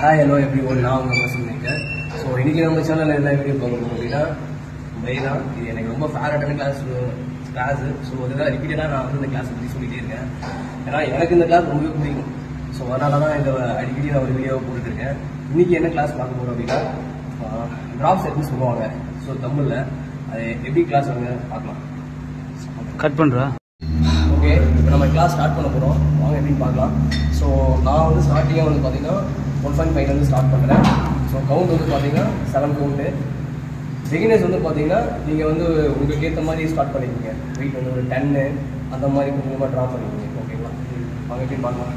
Hi hello எப்படி one நான் உங்கள் பர்சன் நிற்கிறேன் ஸோ இன்றைக்கி நம்ம சேனலில் என்ன வீடியோ பார்க்க போகிறோம் அப்படின்னா மெயினாக இது எனக்கு ரொம்ப ஃபேவரட்டான கிளாஸ் கிளாஸு ஸோ அதுக்காக ரிப்பீட்டடாக நான் வந்து இந்த கிளாஸ் பற்றி சொல்லிகிட்டே இருக்கேன் ஏன்னா எனக்கு இந்த கிளாஸ் ரொம்பவே பிடிக்கும் ஸோ அதனால தான் இதை அடிக்கடி நான் ஒரு வீடியோ போட்டுருக்கேன் இன்றைக்கி என்ன கிளாஸ் பார்க்க போகிறோம் அப்படின்னா ட்ராப் செட்னு சொல்லுவாங்க ஸோ தமிழில் அது எப்படி கிளாஸ் வந்து பார்க்கலாம் கட் பண்ணுறா ஓகே இப்போ நம்ம கிளாஸ் ஸ்டார்ட் பண்ண போகிறோம் வாங்க எப்படின்னு பார்க்கலாம் ஸோ நான் வந்து ஸ்டார்டிங்காக வந்து பார்த்தீங்கன்னா ஒன் பாயிண்ட் ஃபைவ் வந்து ஸ்டார்ட் பண்ணுறேன் ஸோ கவுண்ட் வந்து பார்த்தீங்கன்னா செவன் கவுண்ட்டு பிகினர்ஸ் வந்து பார்த்தீங்கன்னா நீங்கள் வந்து உங்களுக்கு ஏற்ற மாதிரி ஸ்டார்ட் பண்ணிக்கோங்க வெயிட் வந்து ஒரு டென்னு அந்த மாதிரி கொஞ்சமாக ட்ரா பண்ணிக்கோங்க ஓகேங்களா வாங்க எப்படி பார்க்கலாம்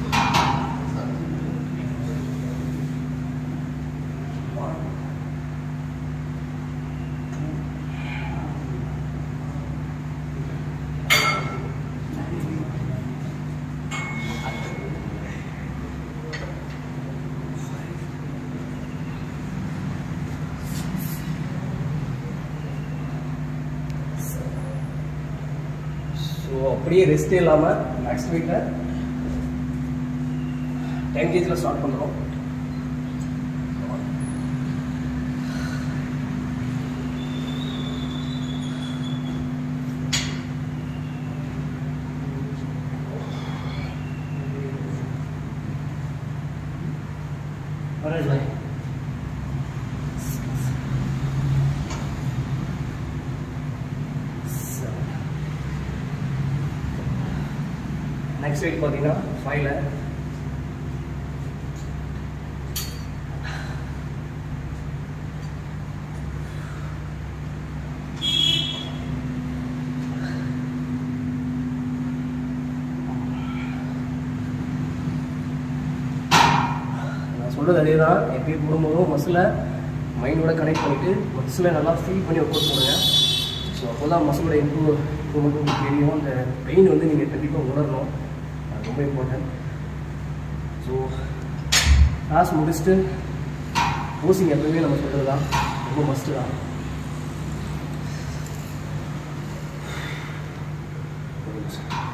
ஸோ அப்படியே ரெஸ்ட்டே இல்லாமல் நெக்ஸ்ட் வீக்கில் டென் கேஜில் ஸ்டார்ட் பண்ணுறோம் நெக்ஸ்ட் வீக் பார்த்தீங்கன்னா ஃபைவ்ல நான் சொல்கிறது அதே தான் எப்பயும் போடும்போதும் மசில் மைண்டோட கனெக்ட் பண்ணிவிட்டு மசிலை நல்லா ஃபீல் பண்ணி ஒர்க் அவுட் பண்ணுங்க ஸோ அப்போ தான் மசிலோட இம்ப்ரூவ் இம்ப்ரூவ்மெண்ட் உங்களுக்கு தெரியும் அந்த பெயின் வந்து நீங்கள் கண்டிப்பாக உணரணும் அது ரொம்ப இம்பார்ட்டன்ட் ஸோ கிளாஸ் முடிச்சுட்டு போசிங் எப்பவுமே நம்ம சொல்கிறது தான் ரொம்ப மஸ்ட்டு தான் ஒரு நிமிஷம்.